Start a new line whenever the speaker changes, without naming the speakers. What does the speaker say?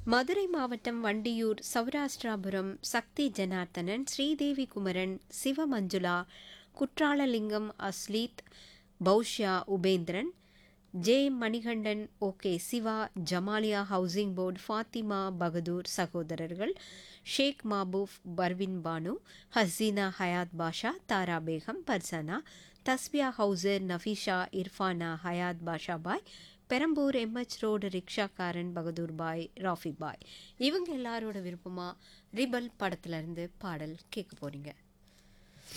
மதுரை மாவட்டம் Vandiyur Sourashtrapuram Sakthi Janardhanan Sridevi Kumaran Sivamanjula Kutralalingam Asleeth Poushya Upendran J Manikandan okay Siva Jamaliya housing board Fathima Bahadur சகோதரர்கள் ஷேக் மாபூஃப் பர்வின் பானு ஹசீனா ஹயாத் பாஷா தாரா பேகம் பர்சனா தஸ்பியா ஹவுசர் நஃபீஷா இர்ஃபானா ஹயாத் பாஷா பாய் பெரம்பூர் எம்ஹெச் ரோடு ரிக்ஷாக்காரன் பகதூர் பாய் ராஃபி பாய் இவங்க எல்லாரோட விருப்பமாக ரிபல் படத்துலேருந்து பாடல் கேட்க போகிறீங்க